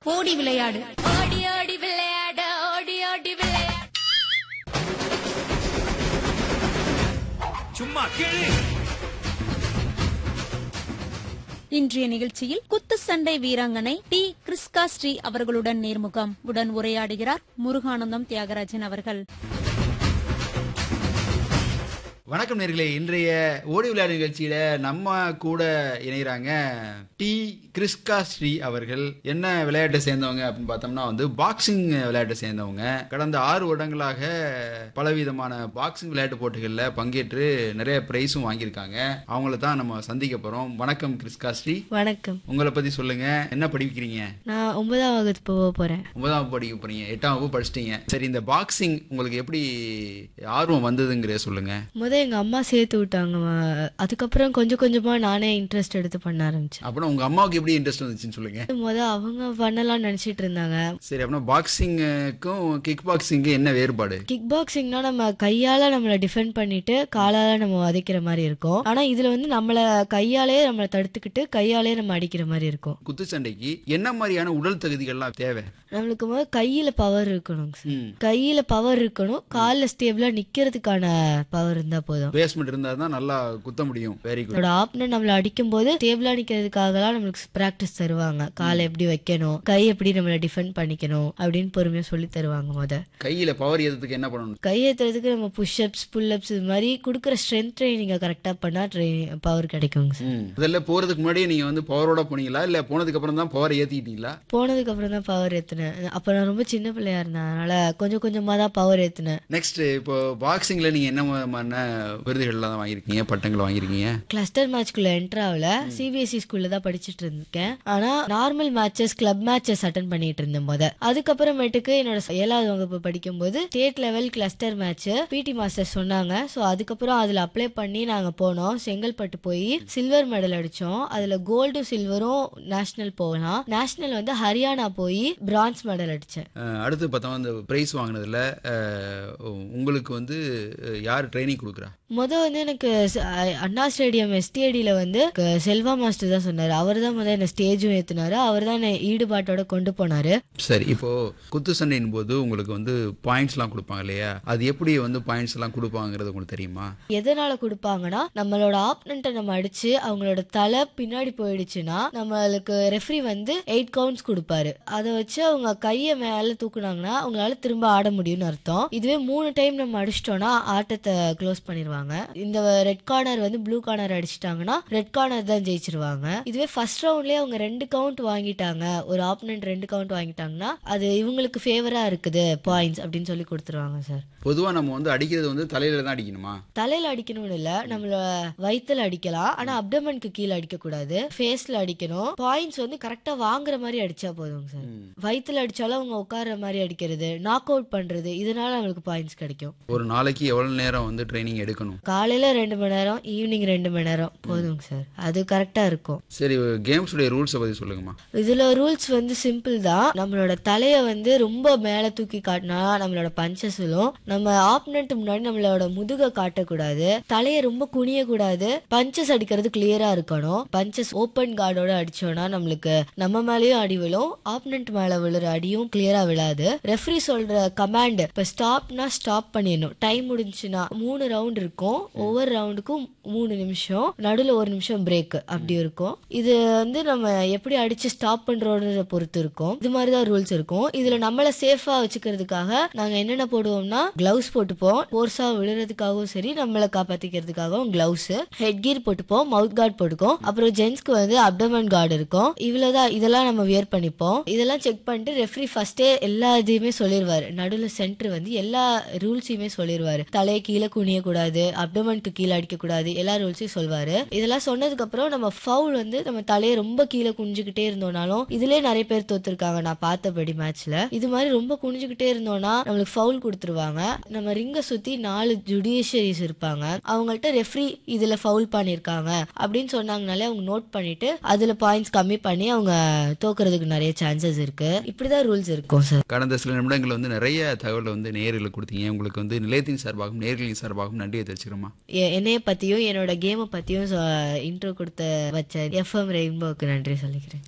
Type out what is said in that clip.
ஓடி விளையாடு ஓடி ஓடி விளையாட ஓடி ஓடி விளையாட சும்மா கேளு இன்றைய நிகழ்ச்சியில் குத்து சண்டை வீராங்கனை டி கிறிஸ்கா ஸ்ரீ அவர்களுடன் நேர்முகம் உடன் உரையாடுகிறார் முருகானந்தம் தியாகராஜன் அவர்கள் வணக்கம் நேர்களே இன்றைய ஓடி விளையாடு நிகழ்ச்சியில நம்ம கூட இணைகிறாங்க டி கிறிஸ்கா ஸ்ரீ அவர்கள் என்ன விளையாட்டை சேர்ந்தவங்க அப்படின்னு பார்த்தோம்னா வந்து பாக்ஸிங் விளையாட்டை சேர்ந்தவங்க கடந்த ஆறு வருடங்களாக பலவிதமான பாக்ஸிங் விளையாட்டு போட்டிகளில் பங்கேற்று நிறைய பிரைஸும் வாங்கியிருக்காங்க அவங்கள தான் நம்ம சந்திக்க போறோம் வணக்கம் கிறிஸ்கா ஸ்ரீ வணக்கம் உங்களை பத்தி சொல்லுங்க என்ன படிக்கிறீங்க நான் ஒன்பதாம் வகுப்பு போக போறேன் ஒன்பதாம் வகுப்பு படிக்க போறீங்க எட்டாம் வகுப்பு படிச்சிட்டீங்க சரி இந்த பாக்ஸிங் உங்களுக்கு எப்படி ஆர்வம் வந்ததுங்கிறத சொல்லுங்க முத எங்க அம்மா சேர்த்து விட்டாங்க ம- அதுக்கப்புறம் கொஞ்சம் கொஞ்சமா நானே இன்ட்ரெஸ்ட் எடுத்து பண்ண ஆரம்பிச்சேன் அப்புறம் உங்க அம்மாவுக்கு எப்படி இன்ட்ரெஸ்ட் வந்துச்சுன்னு சொல்லுங்க முத அவங்க பண்ணலாம்னு நினைச்சிட்டு இருந்தாங்க சரி அப்படின்னா பாக்ஸிங்க்கும் கிக் பாக்ஸிங்க்கு என்ன வேறுபாடு கிக் பாக்ஸிங்னா நம்ம கையால நம்மள டிஃபெண்ட் பண்ணிட்டு காலால நம்ம வதைக்கிற மாதிரி இருக்கும் ஆனா இதுல வந்து நம்மள கையாலே நம்மள தடுத்துக்கிட்டு கையாலே நம்ம அடிக்கிற மாதிரி இருக்கும் குத்துச்சண்டைக்கு என்ன மாதிரியான உடல் தகுதிகள்லாம் தேவை நம்மளுக்கு முத கையில பவர் இருக்கணும் சார் ம். கையில பவர் இருக்கணும் கால்ல ஸ்டேபிளா நிக்கிறதுக்கான பவர் இருந்தா போதும் பேஸ்மெண்ட் இருந்தா தான் நல்லா குத்த முடியும் வெரி குட் நம்மளோட ஆப்னர் நம்மள அடிக்கும் போது டேபிளா நிக்கிறதுக்காகலாம் நம்மளுக்கு பிராக்டிஸ் தருவாங்க காலை எப்படி வைக்கணும் கை எப்படி நம்மள டிஃபெண்ட் பண்ணிக்கணும் அப்படின்னு பொறுமையா சொல்லி தருவாங்க முத கையில பவர் ஏத்துறதுக்கு என்ன பண்ணணும் கை ஏத்துறதுக்கு நம்ம புஷ்அப்ஸ் புல்அப்ஸ் இது மாதிரி கொடுக்குற ஸ்ட்ரென்த் ட்ரைனிங்க கரெக்டா பண்ணா ட்ரைனிங் பவர் கிடைக்குங்க சார் ம். முதல்ல போறதுக்கு முன்னாடியே நீங்க வந்து பவரோட போனீங்களா இல்ல போனதுக்கு அப்புறம் தான் பவர் ஏத்திக்கிட்டீங்களா போனதுக்கு அப்புறம் தான் பவர் ஏத்துனேன் அப்ப நான் ரொம்ப சின்ன பிள்ளையா இருந்தேன் அதனால கொஞ்சம் கொஞ்சமா தான் பவர் ஏத்துனேன் நெக்ஸ்ட் இப்போ பாக்ஸிங்ல நீங்க என்ன விதமான விருதுகள்லாம் வாங்கியிருக்கீங்க பட்டங்கள் வாங்கியிருக்கீங்க கிளஸ்டர் மேட்ச்க்குள்ள என்டர் ஆகல சிபிஎஸ்இ ஸ்கூல்ல தான் படிச்சிட்டு இருக்கேன் ஆனா normal matches club matches attend பண்ணிட்டு இருந்தேன் முத அதுக்கப்புறமேட்டுக்கு என்னோட ஏழாவது வகுப்பு படிக்கும்போது state level cluster match P T master சொன்னாங்க ஸோ அதுக்கப்புறம் அதுல அப்ளை பண்ணி நாங்க போனோம் செங்கல்பட்டு போய் சில்வர் மெடல் அடிச்சோம் அதுல கோல்டும் சில்வரும் நேஷனல் போகலாம் நேஷனல் வந்து ஹரியானா போய் பிரான்ஸ் மெடல் அடிச்சேன் அஹ், அடுத்து பார்த்தோம் இந்த பிரைஸ் வாங்கினதுல அஹ், உங்களுக்கு வந்து அஹ், யார் ட்ரைனிங் கொடுக்குறா முத வந்து எனக்கு ச- அ- அண்ணா ஸ்டேடியம் எஸ்டிஐடியில் வந்து க- செல்வா மாஸ்டர் தான் சொன்னார் அவர் தான் முதல் என்ன ஸ்டேஜும் ஏற்றினாரு அவர் தான் என்னை ஈடுபாட்டோட கொண்டு போனார் சரி இப்போ குத்து சண்டையின் போது உங்களுக்கு வந்து பாயிண்ட்ஸ்லாம் கொடுப்பாங்க இல்லையா அது எப்படி வந்து பாயிண்ட்ஸ் எல்லாம் கொடுப்பாங்கிறது உங்களுக்கு தெரியுமா எதனால கொடுப்பாங்கன்னா நம்மளோட ஆப்னண்ட்டை நம்ம அடிச்சு அவங்களோட தலை பின்னாடி போயிடுச்சுன்னா நம்மளுக்கு ரெஃப்ரி வந்து எயிட் கவுண்ட்ஸ் கொடுப்பாரு அதை வச்சு அவங்க கையை மேல தூக்குனாங்கன்னா அவங்களால திரும்ப ஆட முடியும்னு அர்த்தம் இதுவே மூணு டைம் நம்ம அடிச்சிட்டோம்னா ஆட்டத்தை க்ளோஸ் பண்ணிடுவாங்க இந்த ரெட் கார்னர் வந்து ப்ளூ கார்னர் அடிச்சிட்டாங்கன்னா ரெட் கார்னர் தான் ஜெயிச்சிருவாங்க இதுவே ஃபர்ஸ்ட் ரவுண்ட்லயே அவங்க ரெண்டு கவுண்ட் வாங்கிட்டாங்க ஒரு ஆப்னண்ட் ரெண்டு கவுண்ட் வாங்கிட்டாங்கன்னா அது இவங்களுக்கு ஃபேவரா இருக்குது பாயிண்ட்ஸ் அப்படின்னு சொல்லி கொடுத்துருவாங்க சார் பொதுவா நம்ம வந்து அடிக்கிறது வந்து தலையில தான் அடிக்கணுமா தலையில அடிக்கணும்னு இல்ல நம்மள வயித்துல அடிக்கலாம் ஆனா அப்டமனுக்கு கீழே அடிக்க கூடாது ஃபேஸ்ல அடிக்கணும் பாயிண்ட்ஸ் வந்து கரெக்டா வாங்குற மாதிரி அடிச்சா போதும் சார் வயித்துல அடிச்சாலும் அவங்க உட்கார்ற மாதிரி அடிக்கிறது நாக் அவுட் பண்றது இதனால நம்மளுக்கு பாயிண்ட்ஸ் கிடைக்கும் ஒரு நாளைக்கு எவ்வளவு நேரம் வந்து ட்ரைனிங் எடுக்கணும் காலையில ரெண்டு மணி நேரம் ஈவினிங் ரெண்டு மணி நேரம் போதுங்க சார் அது கரெக்டா இருக்கும் சரி கேம்ஸ் உடைய ரூல்ஸை பத்தி சொல்லுங்கம்மா இதுல ரூல்ஸ் வந்து சிம்பிள் தான் நம்மளோட தலைய வந்து ரொம்ப மேல தூக்கி காட்டினா நம்மளோட பஞ்சஸ் விழும் நம்ம ஆப்னண்ட் முன்னாடி நம்மளோட முதுக காட்டக்கூடாது தலைய ரொம்ப குனிய கூடாது பஞ்சஸ் அடிக்கிறது கிளியரா இருக்கணும் பஞ்சஸ் ஓப்பன் கார்டோட அடிச்சோம்னா நம்மளுக்கு நம்ம மேலயும் அடி விழும் ஆப்னண்ட் மேல விழுற அடியும் கிளியரா விழாது ரெஃப்ரி சொல்ற கமாண்ட் இப்ப ஸ்டாப்னா ஸ்டாப் பண்ணிடணும் டைம் முடிஞ்சுன்னா மூணு ரவுண்ட் இருக்கும் ஒவ்வொரு ரவுண்டுக்கும் மூணு நிமிஷம் நடுவுல ஒரு நிமிஷம் பிரேக் அப்படி இருக்கும் இது வந்து நம்ம எப்படி அடிச்சு ஸ்டாப் பண்றோன்றத பொறுத்து இருக்கும் இது மாதிரி தான் ரூல்ஸ் இருக்கும் இதுல நம்மள சேஃபா வச்சுக்கிறதுக்காக நாங்க என்னென்ன போடுவோம்னா கிளவுஸ் போட்டுப்போம் போர்ஸா விழுறதுக்காகவும் சரி நம்மளை காப்பாத்திக்கிறதுக்காகவும் கிளவுஸ் ஹெட் கீர் போட்டுப்போம் மவுத் கார்டு போட்டுக்கோம் அப்புறம் ஜென்ஸ்க்கு வந்து அப்டமன் கார்டு இருக்கும் இவ்வளவுதான் இதெல்லாம் நம்ம வியர் பண்ணிப்போம் இதெல்லாம் செக் பண்ணிட்டு ரெஃப்ரி ஃபர்ஸ்டே எல்லா இதையுமே சொல்லிடுவாரு நடுவுல சென்டர் வந்து எல்லா ரூல்ஸையுமே சொல்லிடுவாரு தலையை கீழே குனிய கூடாது அப்டமனுக்கு கீழே அடிக்க கூடாது எல்லா ரூல்ஸையும் சொல்வாரு இதெல்லாம் சொன்னதுக்கு அப்புறம் நம்ம ஃபவுல் வந்து நம்ம தலையை ரொம்ப கீழே குனிஞ்சுக்கிட்டே இருந்தோம்னாலும் இதுலயே நிறைய பேர் தோத்துருக்காங்க நான் பார்த்தபடி மேட்ச்ல இது மாதிரி ரொம்ப குனிஞ்சுக்கிட்டே இருந்தோம்னா நம்மளுக்கு ஃபவுல் கொடுத்துருவாங்க நம்ம ரிங்கை சுத்தி நாலு ஜுடிஷியரிஸ் இருப்பாங்க அவங்கள்ட்ட ரெஃப்ரி இதுல ஃபவுல் பண்ணிருக்காங்க அப்படின்னு சொன்னாங்கனாலே அவங்க நோட் பண்ணிட்டு அதுல பாயிண்ட்ஸ் கம்மி பண்ணி அவங்க தோக்குறதுக்கு நிறைய சான்சஸ் இருக்கு இப்படிதான் ரூல்ஸ் இருக்கும் சார் கடந்த சில நிமிடங்கள் வந்து நிறைய தகவலை வந்து நேர்களுக்கு கொடுத்தீங்க உங்களுக்கு வந்து நிலையத்தின் சார்பாகவும் நேர்களின் சார்பாகவும் நன்றியை தெரிவிச்சுக்கிறோமா எ- என்னைய பத்தியும் என்னோட கேமை பத்தியும் இன்ட்ரோ கொடுத்த வச்ச எஃப்எம் ரெயின்போக்கு நன்றி சொல்லிக்கிறேன்